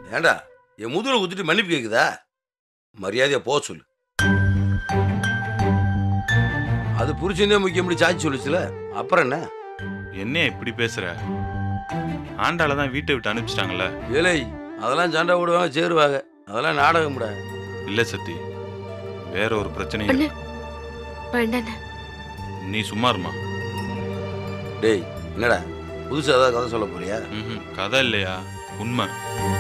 ஏண்டா என் முதுகுல குத்திட்டு மன்னிப்பு கேக்குதா மரியாதையா போக சொல்லு அது புரிச்சுனே முக்கியம் சாட்சி சொல்லுச்சுல அப்புறம் என்ன என்ன இப்படி பேசுற ஆண்டால தான் வீட்டை விட்டு அனுப்பிச்சிட்டாங்கல்ல ஏலை அதெல்லாம் சண்டை போடுவாங்க சேருவாங்க அதெல்லாம் நாடகம்டா இல்ல சத்தி வேற ஒரு பிரச்சனையும் அண்ணே. இருக்கு. வேண்டாண்ணே நீ சும்மா இருமா டேய் என்னடா புதுசா ஏதாவது கதை சொல்ல போறியா ம்ஹும், கதை இல்லையா உண்மை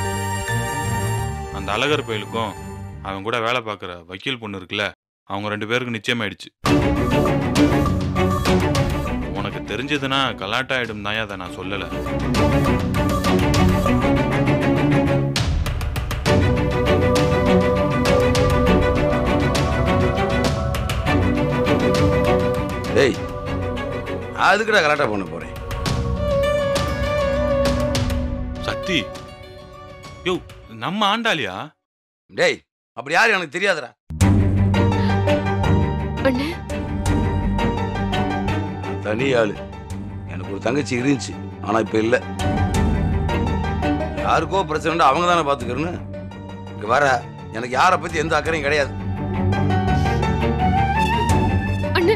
அந்த அழகர் கோயிலுக்கும் அவன் கூட வேலை பார்க்குற வக்கீல் பொண்ணு இருக்குல்ல அவங்க ரெண்டு பேருக்கு நிச்சயமாயிடுச்சு உனக்கு தெரிஞ்சதுன்னா கலாட்டாயிடும் தான் அதை நான் சொல்லலை டேய் நான் அதுக்குடா கலாட்டா பண்ண போறேன் சத்தி யோ நம்ம ஆண்டாளியா டேய் அப்படி யாரு எனக்கு தெரியாதுடா அண்ணே தனி ஆளு எனக்கு ஒரு தங்கச்சி இருந்துச்சு ஆனா இப்ப இல்ல யாருக்கோ பிரச்சனை அவங்க தானே பாத்துக்கிறேன்னு இங்க வர எனக்கு யாரை பத்தி எந்த அக்கறையும் கிடையாது அண்ணே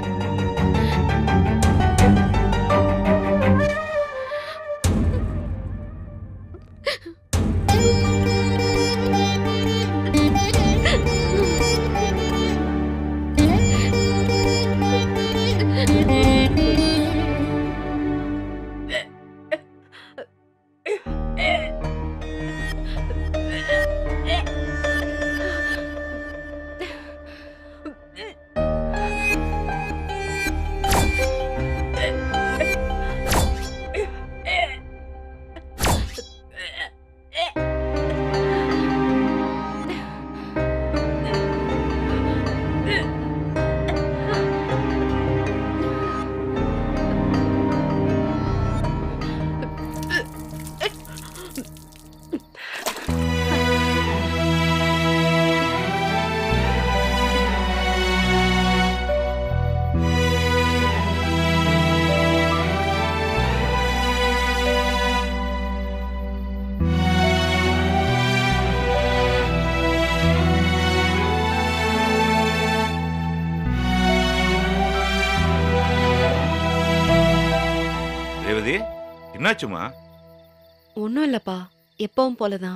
ரேவதி என்னாச்சுமா ஒன்றும் இல்லப்பா எப்பவும் போலதான்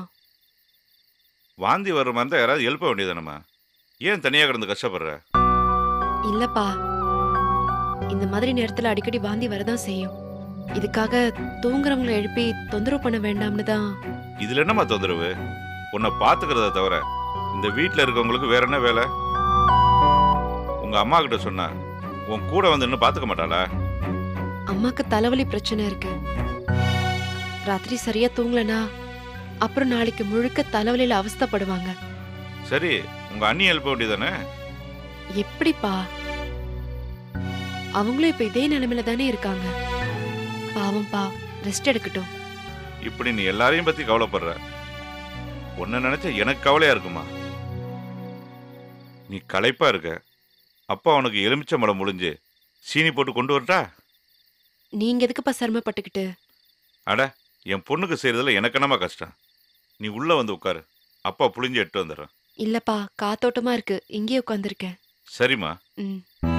வாந்தி வர்ற மாதிரி இருந்தா யாராவது எழுப்ப வேண்டியதானம்மா ஏன் தனியாக கிடந்து கஷ்டப்படுற இல்லப்பா இந்த மாதிரி நேரத்துல அடிக்கடி வாந்தி வரதான் செய்யும் இதுக்காக தூங்குறவங்களை எழுப்பி தொந்தரவு பண்ண வேண்டாம்னு தான் இதுல என்னம்மா தொந்தரவு உன்னை பாத்துக்கிறத தவிர இந்த வீட்டில் இருக்கவங்களுக்கு வேற என்ன வேலை உங்க அம்மா கிட்ட சொன்னா உன் கூட வந்து இன்னும் பாத்துக்க மாட்டாளா அம்மாக்கு தலைவலி பிரச்சனை இருக்கு ராத்திரி சரியா தூங்கலனா அப்புறம் நாளைக்கு முழுக்க தலைவலியில அவஸ்தைப்படுவாங்க சரி உங்க அண்ணி எழுப்ப வேண்டியதானே எப்படிப்பா அவங்களும் இப்ப இதே நிலைமையில தானே இருக்காங்க பாவம்பா ரெஸ்ட் எடுக்கட்டும் இப்படி நீ எல்லாரையும் பத்தி கவலைப்படுற உன்னை நினைச்சா எனக்கு கவலையா இருக்குமா நீ களைப்பா இருக்க அப்பா உனக்கு எலுமிச்சை மலம் முடிஞ்சு சீனி போட்டு கொண்டு வரட்டா நீங்க எதுக்குப்பா சிரமப்பட்டுக்கிட்டு அட என் பொண்ணுக்கு செய்யறதுல எனக்கு என்னமா கஷ்டம் நீ உள்ள வந்து உட்காரு அப்பா புளிஞ்சு எட்டு வந்துடுறேன் இல்லப்பா காத்தோட்டமா இருக்கு இங்கேயே உட்காந்துருக்கேன் சரிம்மா ம்